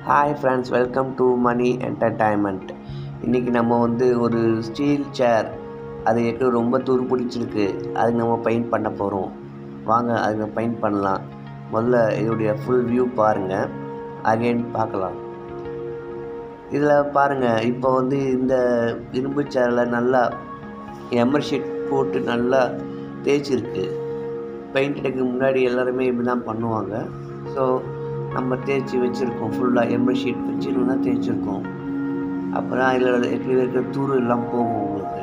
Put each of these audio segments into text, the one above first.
hi friends welcome to Mani entertainment இன்றைக்கி நம்ம வந்து ஒரு ஸ்டீல் சேர் அது எனக்கு ரொம்ப துரு பிடிச்சிருக்கு அதுக்கு நம்ம பெயிண்ட் பண்ண போகிறோம் வாங்க அதுக்கு பெயிண்ட் பண்ணலாம் முதல்ல இதோடைய ஃபுல் வியூ பாருங்கள் அகைன் பார்க்கலாம் இதில் பாருங்கள் இப்போ வந்து இந்த இரும்பு சேரில் நல்லா எமர் ஷீட் போட்டு நல்லா தேய்ச்சிருக்கு பெயிண்ட் அடிக்க முன்னாடி எல்லாருமே இப்படி தான் பண்ணுவாங்க ஸோ நம்ம தேய்ச்சி வச்சுருக்கோம் ஃபுல்லாக எம்எல் ஷீட் வச்சு நல்லா தேய்ச்சிருக்கோம் அப்போ தான் இதில் இருக்கிற இருக்கிற தூரு எல்லாம் போகும் உங்களுக்கு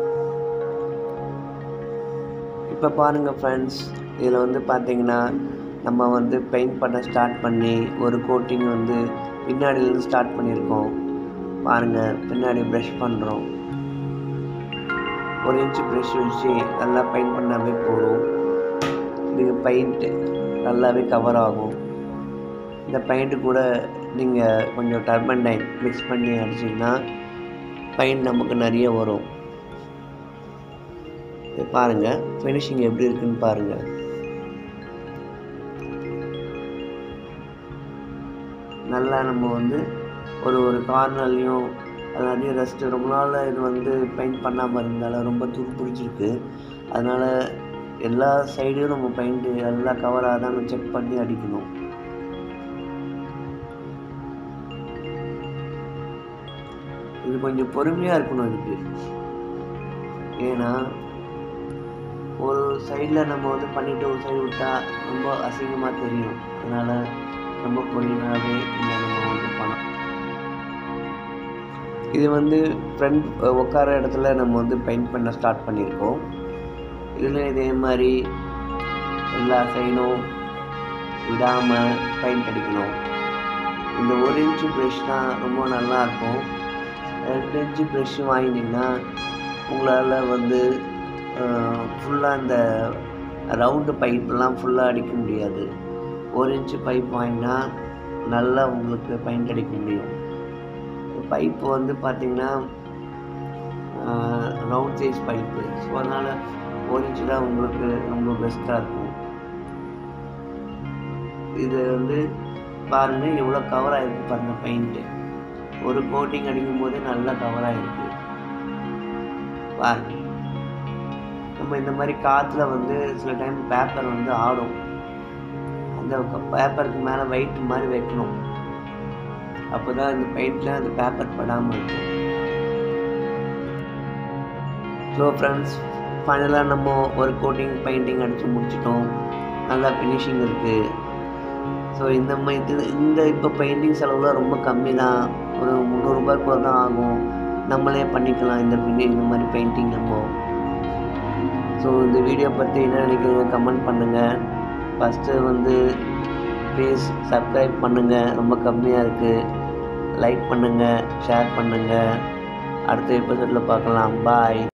இப்போ பாருங்கள் ஃப்ரெண்ட்ஸ் இதில் வந்து பார்த்தீங்கன்னா நம்ம வந்து பெயிண்ட் பண்ண ஸ்டார்ட் பண்ணி ஒரு கோட்டிங் வந்து பின்னாடியிலேருந்து ஸ்டார்ட் பண்ணியிருக்கோம் பாருங்கள் பின்னாடி ப்ரஷ் பண்ணுறோம் ஒரு இன்ச்சு ப்ரஷ் வச்சு நல்லா பெயிண்ட் பண்ணாவே போதும் இதுக்கு பெயிண்ட்டு நல்லாவே கவர் ஆகும் இந்த பெயிண்ட்டு கூட நீங்கள் கொஞ்சம் டர்பன்டைன் மிக்ஸ் பண்ணி அடிச்சிங்கன்னா பெயிண்ட் நமக்கு நிறைய வரும் இது பாருங்கள் ஃபினிஷிங் எப்படி இருக்குன்னு பாருங்கள் நல்லா நம்ம வந்து ஒரு ஒரு கார்னர்லேயும் நிறைய ரெஸ்ட்டு ரொம்ப நாள் இது வந்து பெயிண்ட் பண்ணாமல் இருந்தாலும் ரொம்ப துரு பிடிச்சிருக்கு அதனால் எல்லா சைடையும் நம்ம பெயிண்ட்டு எல்லா கவராக தான் செக் பண்ணி அடிக்கணும் இது கொஞ்சம் பொறுமையாக இருக்கணும் இதுக்கு ஏன்னா ஒரு சைடில் நம்ம வந்து பண்ணிவிட்டு ஒரு சைடு விட்டால் ரொம்ப அசிங்கமாக தெரியும் அதனால் ரொம்ப பொறுமையாகவே இந்த நம்ம வந்து பண்ணலாம் இது வந்து ஃப்ரண்ட் உட்கார இடத்துல நம்ம வந்து பெயிண்ட் பண்ண ஸ்டார்ட் பண்ணியிருக்கோம் இதில் இதே மாதிரி எல்லா சைடும் விடாமல் பெயிண்ட் அடிக்கணும் இந்த ஒரு இன்ச்சு ப்ரெஷ் தான் ரொம்ப நல்லாயிருக்கும் ரெண்டு இன்ச்சு ப்ரெஷ்ஷு வாங்கினீங்கன்னா உங்களால் வந்து ஃபுல்லாக இந்த ரவுண்டு பைப்பெல்லாம் ஃபுல்லாக அடிக்க முடியாது ஒரு இன்ச்சு பைப் வாங்கினா நல்லா உங்களுக்கு பெயிண்ட் அடிக்க முடியும் பைப்பு வந்து பார்த்திங்கன்னா ரவுண்ட் சைஸ் பைப்பு ஸோ அதனால் ஒரு இன்ச்சு தான் உங்களுக்கு ரொம்ப பெஸ்ட்டாக இருக்கும் இது வந்து பாருங்கள் எவ்வளோ கவர் ஆகிருக்கு பாருங்கள் பெயிண்ட்டு ஒரு கோட்டிங் அடிக்கும் போதே நல்லா கவர் ஆகிருக்கு பாருங்க நம்ம இந்த மாதிரி காற்றுல வந்து சில டைம் பேப்பர் வந்து ஆடும் அந்த பேப்பருக்கு மேலே வெயிட் மாதிரி வைக்கணும் அப்போ தான் இந்த பெயிண்டில் அந்த பேப்பர் படாமல் இருக்கும் ஸோ ஃப்ரெண்ட்ஸ் ஃபைனலாக நம்ம ஒரு கோட்டிங் பெயிண்டிங் அடித்து முடிச்சிட்டோம் நல்லா ஃபினிஷிங் இருக்குது ஸோ இந்த மாதிரி இந்த இப்போ பெயிண்டிங் செலவுலாம் ரொம்ப கம்மி தான் ஒரு முந்நூறுரூபாய்க்குள்ள தான் ஆகும் நம்மளே பண்ணிக்கலாம் இந்த பின்னி இந்த மாதிரி பெயிண்டிங் நம்ம ஸோ இந்த வீடியோ பற்றி என்ன நினைக்கிறீங்க கமெண்ட் பண்ணுங்கள் ஃபஸ்ட்டு வந்து ப்ளீஸ் சப்ஸ்கிரைப் பண்ணுங்கள் ரொம்ப கம்மியாக இருக்குது லைக் பண்ணுங்கள் ஷேர் பண்ணுங்கள் அடுத்த எபிசோடில் பார்க்கலாம் பாய்